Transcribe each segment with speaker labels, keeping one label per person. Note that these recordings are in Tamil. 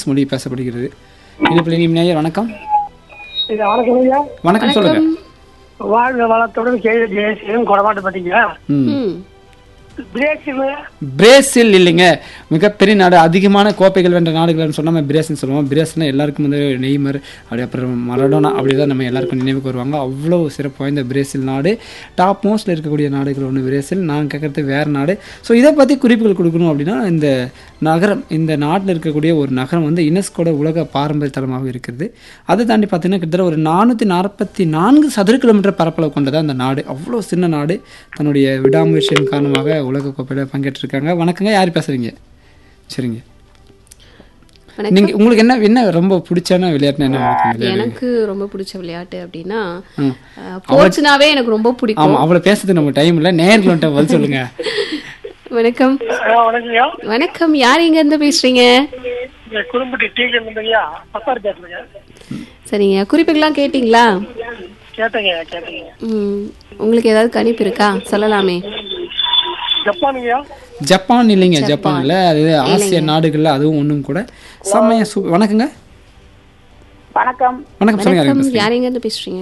Speaker 1: மொழி பேசப்படுகிறது இனிப்பில் இனி நேயர் வணக்கம்
Speaker 2: இது வணக்கம் ஐயா
Speaker 1: வணக்கம் சொல்லுங்க
Speaker 2: வாழ்க வளத்துடன் கேள்வி ஜெயசீலம் கொடமாட்டு பார்த்தீங்களா
Speaker 1: ம்
Speaker 3: ம்
Speaker 2: பிரேசில்
Speaker 1: பிரேசில் இல்லைங்க மிகப்பெரிய நாடு அதிகமான கோப்பைகள் வென்ற நாடுகள்னு சொன்னா நம்ம பிரேசில்னு சொல்லுவோம் பிரேசில்னா எல்லாருக்கும் வந்து நெய்மர் அப்படி அப்புறம் மரடோனா அப்படிதான் நம்ம எல்லாருக்கும் நினைவுக்கு வருவாங்க அவ்வளோ சிறப்பு வாய்ந்த பிரேசில் நாடு டாப் மோஸ்ட்ல இருக்கக்கூடிய நாடுகள் ஒன்று பிரேசில் நான் கேட்கறது வேற நாடு ஸோ இதை பற்றி குறிப்புகள் கொடுக்கணும் அப்படின்னா இந்த நகரம் இந்த நாட்டில் இருக்கக்கூடிய ஒரு நகரம் வந்து யுனெஸ்கோட உலக பாரம்பரிய தலமாக இருக்கிறது அதை தாண்டி பார்த்தீங்கன்னா கிட்டத்தட்ட ஒரு நானூற்றி நாற்பத்தி நான்கு சதுர கிலோமீட்டர் பரப்பளவு கொண்டது அந்த நாடு அவ்வளோ சின்ன நாடு தன்னுடைய விடாமுயற்சியின் காரணமாக உலக கோப்பையில் பங்கேற்றிருக்காங்க வணக்கங்க யார் பேசுறீங்க சரிங்க
Speaker 3: வணக்கம்.
Speaker 1: நீங்க உங்களுக்கு என்ன என்ன ரொம்ப பிடிச்சான விளையாட்டுனா என்ன உங்களுக்கு விளையாடு?
Speaker 3: எனக்கு ரொம்ப பிடிச்ச விளையாட்டு அப்படின்னா
Speaker 1: ம்.
Speaker 3: போர்ட்ஸ்னாவே எனக்கு ரொம்ப பிடிக்கும்
Speaker 1: ஆமா அவளை பேசுறது நம்ம டைம் இல்லை நேர்கள்ட்ட பதில் சொல்லுங்க
Speaker 3: வணக்கம்
Speaker 2: வணக்கம்யா
Speaker 3: வணக்கம் யார் இங்க இருந்து பேசுறீங்க
Speaker 2: இந்த குறும்புட்டி டீ இருந்தீங்கய்யா பத்தாறு பேசுறீங்க
Speaker 3: சரிங்க குறிப்புகள்லாம் கேட்டிங்களா
Speaker 2: கேட்டேங்க கேட்டேங்க
Speaker 3: ம் உங்களுக்கு ஏதாவது கணிப்பு இருக்கா சொல்லலாமே
Speaker 2: ஜப்பானுங்கய்யா
Speaker 1: ஜப்பான் இல்லைங்க ஜப்பான் இல்ல அது ஆசிய நாடுகள்ல அதுவும் ஒண்ணும் கூட செம்மையா சூ வணக்கங்க
Speaker 4: வணக்கம்
Speaker 1: வணக்கம் சொல்லுங்க யாருங்க
Speaker 3: வணக்கம்
Speaker 1: பேசுறீங்க?
Speaker 3: யார் இங்க இருந்து பேசுறீங்க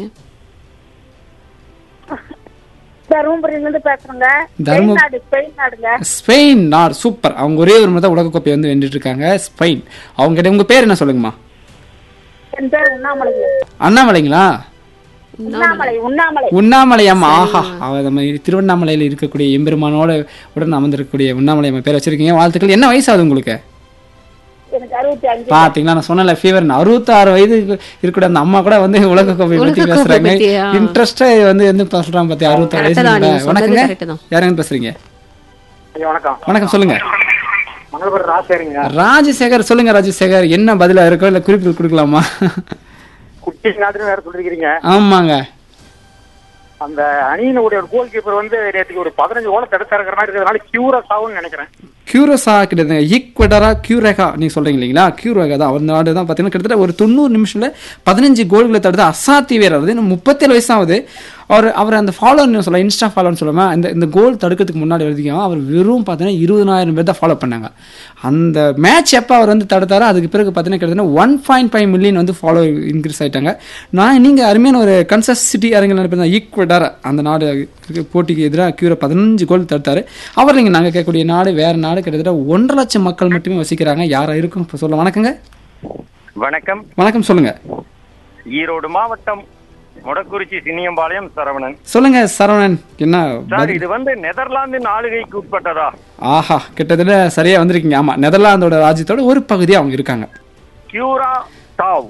Speaker 4: தருமபுரியில இருந்து பேசுறேங்க
Speaker 1: தரும-
Speaker 4: ஸ்பெயின் நாடு ஸ்பெயின் நாடுங்க
Speaker 1: ஸ்பெயின் நாடு சூப்பர் அவங்க ஒரே ஒரு முறை தான் உலகக்கோப்பை வந்து வென்றுட்டு இருக்காங்க ஸ்பெயின் அவங்க கிட்ட உங்க பேர் என்ன சொல்லுங்கம்மா
Speaker 4: என் பேர் உண்ணாமலைங்க
Speaker 1: அண்ணாமலைங்களா
Speaker 4: உண்ணாமலை உண்ணாமலை
Speaker 1: உண்ணாமலை அம்மா ஆஹா அவ நம்ம திருவண்ணாமலையில இருக்கக்கூடிய எம்பெருமானோட உடன் அமர்ந்திருக்கக்கூடிய உண்ணாமலை அம்மா பேர் வச்சிருக்கீங்க வாழ்த்துக்கள் என்ன வயசாகுது உங்களுக்கு
Speaker 4: எனக்கு அறுபத்தி அஞ்சு
Speaker 1: பாத்தீங்களா நான் சொன்னல ஃபீவர் அறுபத்தாறு வயது இருக்கக்கூடிய அந்த அம்மா கூட வந்து உலக கோப்பை பத்தி
Speaker 3: உலகக்கோப்பை
Speaker 1: பேசுறாங்க
Speaker 3: பத்தியா?
Speaker 1: இன்ட்ரெஸ்டா வந்து வந்து சொல்றாங்க பாத்தி அறுபத்தாறு
Speaker 3: Correct தான்,
Speaker 1: வயசு
Speaker 3: நீங்க சொன்னது
Speaker 1: வணக்கங்க
Speaker 3: correct தான்.
Speaker 1: யாருங்க பேசுறீங்க
Speaker 2: ஐயா வணக்கம்
Speaker 1: வணக்கம் சொல்லுங்க
Speaker 2: மங்களபுரம் ராசேரிங்க
Speaker 1: ராஜசேகர் சொல்லுங்க ராஜசேகர் என்ன பதிலா இருக்கோ இல்ல குறிப்புகள் கொடுக்கலாமா
Speaker 2: குட்டி நாடுன்னு வேற சொல்லிருக்கீங்க
Speaker 1: ஆமாங்க
Speaker 2: அந்த அணியினுடைய ஒரு கோல் கீப்பர் வந்து நேற்றுக்கு ஒரு பதினஞ்சு ஓல தடுத்தாருங்கிற மாதிரி இருக்கிறதுனால கியூரஸ் ஆகும்னு நினைக்கிறேன்
Speaker 1: கியூரோசா கிட்ட ஈக்வடரா கியூரேகா நீங்க சொல்றீங்க இல்லைங்களா கியூரேகா தான் அவர் நாடு தான் பார்த்தீங்கன்னா கிட்டத்தட்ட ஒரு தொண்ணூறு நிமிஷம்ல பதினஞ்சு கோல்களை தடுத்து அசாத்தி வீரர் அது இன்னும் முப்பத்தேழு வயசு ஆகுது அவர் அவர் அந்த ஃபாலோன்னு சொல்ல இன்ஸ்டா ஃபாலோன்னு சொல்லாம இந்த இந்த கோல் தடுக்கிறதுக்கு முன்னாடி வரைக்கும் அவர் வெறும் பார்த்தீங்கன்னா இருபதாயிரம் பேர் தான் ஃபாலோ பண்ணாங்க அந்த மேட்ச் எப்போ அவர் வந்து தடுத்தாரோ அதுக்கு பிறகு பார்த்தீங்கன்னா கிட்டத்தட்ட ஒன் பாயிண்ட் ஃபைவ் மில்லியன் வந்து ஃபாலோ இன்க்ரீஸ் ஆயிட்டாங்க நான் நீங்கள் அருமையான ஒரு கன்சஸ் சிட்டி அரங்கில் நினைப்பேன் ஈக்குவடார் அந்த நாடு இருக்கு, போட்டிக்கு எதிராக கியூரை பதினஞ்சு கோல் தடுத்தாரு அவர் நீங்கள் நாங்கள் கேட்கக்கூடிய நாடு வேற நாடு கிட்டத்தட்ட ஒன்றரை லட்சம் மக்கள் மட்டுமே வசிக்கிறாங்க யாரா இருக்கும் இப்போ சொல்ல வணக்கங்க
Speaker 5: வணக்கம்
Speaker 1: வணக்கம் சொல்லுங்க
Speaker 5: ஈரோடு மாவட்டம் மொடக்குறிச்சி சின்னியம்பாளையம் சரவணன்
Speaker 1: சொல்லுங்க சரவணன் என்ன
Speaker 5: சார்
Speaker 1: பதில்?
Speaker 5: இது வந்து நெதர்லாந்தின் ஆளுகைக்கு உட்பட்டதா
Speaker 1: ஆஹா கிட்டத்தட்ட சரியா வந்திருக்கீங்க ஆமா நெதர்லாந்தோட ராஜ்யத்தோட ஒரு பகுதியா அவங்க இருக்காங்க
Speaker 5: கியூரா டாவ்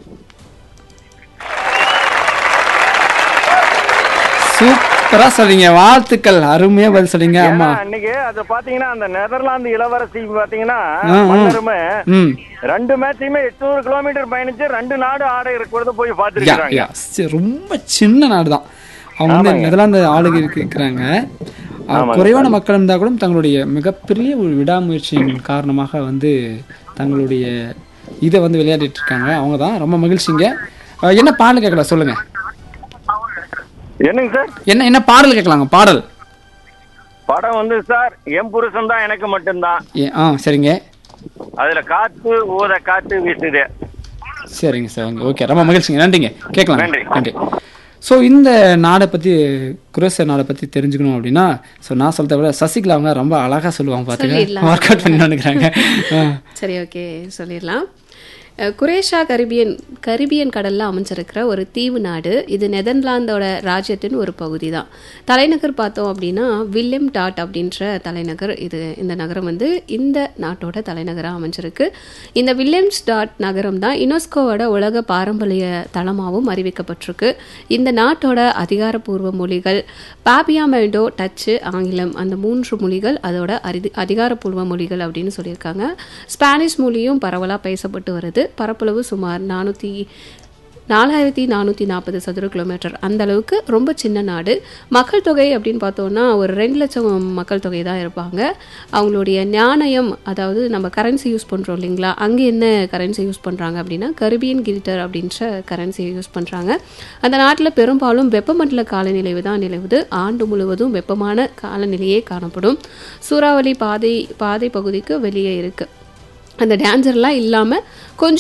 Speaker 1: சூப்பரா சொல்றீங்க வாழ்த்துக்கள் அருமையா பதில் சொல்றீங்க ஆமா
Speaker 5: ஏன்னா, அன்னைக்கு அது பாத்தீங்கன்னா அந்த நெதர்லாந்து இளவரசி பாத்தீங்கன்னா
Speaker 1: ஆ, ஆ.
Speaker 5: மன்னருமே
Speaker 1: ம்
Speaker 5: ரெண்டு மேட்சையுமே எட்நூறு கிலோமீட்டர் பயணிச்சு ரெண்டு நாடு ஆட இருக்கிறத போய்
Speaker 1: யா
Speaker 5: பாத்துருக்காங்க
Speaker 1: யா சி- ரொம்ப சின்ன நாடு தான் அவங்க வந்து நெதர்லாந்து ஆளுகை இருக்கு- இருக்கிறாங்க அஹ், குறைவான மக்கள் இருந்தால் கூட தங்களுடைய மிகப்பெரிய ஒரு விடாமுயற்சியின் காரணமாக வந்து தங்களுடைய இதை வந்து விளையாடிட்டு இருக்காங்க அவங்க தான் ரொம்ப மகிழ்ச்சிங்க அஹ், என்ன பாடல் கேட்கலாம் சொல்லுங்க
Speaker 5: என்னங்க சார்
Speaker 1: என்ன என்ன பாடல் கேட்கலாங்க பாடல்
Speaker 5: படம் வந்து சார் என் புருஷன் தான் எனக்கு மட்டும்தான்
Speaker 1: ஏ ஆ சரிங்க
Speaker 5: அதுல காத்து ஊத காத்து வீசுது
Speaker 1: சரிங்க சார் ஓகே ரொம்ப மகிழ்ச்சிங்க நன்றிங்க கேட்கலாம்
Speaker 5: நன்றி.
Speaker 1: நன்றி ஸோ இந்த நாடை பற்றி குரோச நாடை பற்றி தெரிஞ்சுக்கணும் அப்படின்னா ஸோ நான் சொல்றத விட சசிகலா அவங்க ரொம்ப அழகாக சொல்லுவாங்க பார்த்துக்க
Speaker 3: சொல்லிடலாம்.
Speaker 1: ஒர்க் அவுட் பண்ணி நினைக்கிறாங்க
Speaker 3: சரி ஓகே சொல்லிடலாம் அஹ், குரேஷா கரிபியன் கரிபியன் கடல்ல அமைஞ்சிருக்கிற ஒரு தீவு நாடு இது நெதர்லாந்தோட ராஜ்யத்தின் ஒரு பகுதி தான் தலைநகர் பார்த்தோம் அப்படின்னா வில்லியம் டாட் அப்படின்ற தலைநகர் இது இந்த நகரம் வந்து இந்த நாட்டோட தலைநகராக அமைஞ்சிருக்கு இந்த வில்லியம்ஸ் டாட் நகரம் தான் யுனெஸ்கோவோட உலக பாரம்பரிய தளமாகவும் அறிவிக்கப்பட்டிருக்கு இந்த நாட்டோட அதிகாரப்பூர்வ மொழிகள் பாபியாமெல்டோ டச்சு ஆங்கிலம் அந்த மூன்று மொழிகள் அதோட அரிதி அதிகாரப்பூர்வ மொழிகள் அப்படின்னு சொல்லியிருக்காங்க ஸ்பானிஷ் மொழியும் பரவலாக பேசப்பட்டு வருது பரப்பளவு சுமார் நானூற்றி நாலாயிரத்தி நானூற்றி நாற்பது சதுர கிலோமீட்டர் அந்த அளவுக்கு ரொம்ப சின்ன நாடு மக்கள் தொகை அப்படின்னு பார்த்தோம்னா ஒரு ரெண்டு லட்சம் மக்கள் தொகை தான் இருப்பாங்க அவங்களுடைய நாணயம் அதாவது நம்ம கரன்சி யூஸ் பண்ணுறோம் இல்லைங்களா அங்கே என்ன கரன்சி யூஸ் பண்ணுறாங்க அப்படின்னா கரிபியன் கில்டர் அப்படின்ற கரன்சியை யூஸ் பண்ணுறாங்க அந்த நாட்டில் பெரும்பாலும் வெப்பமண்டல காலநிலை தான் நிலவுது ஆண்டு முழுவதும் வெப்பமான காலநிலையே காணப்படும் சூறாவளி பாதை பாதை பகுதிக்கு வெளியே இருக்குது அந்த டேஞ்சர்லாம் இல்லாமல் கொஞ்சம்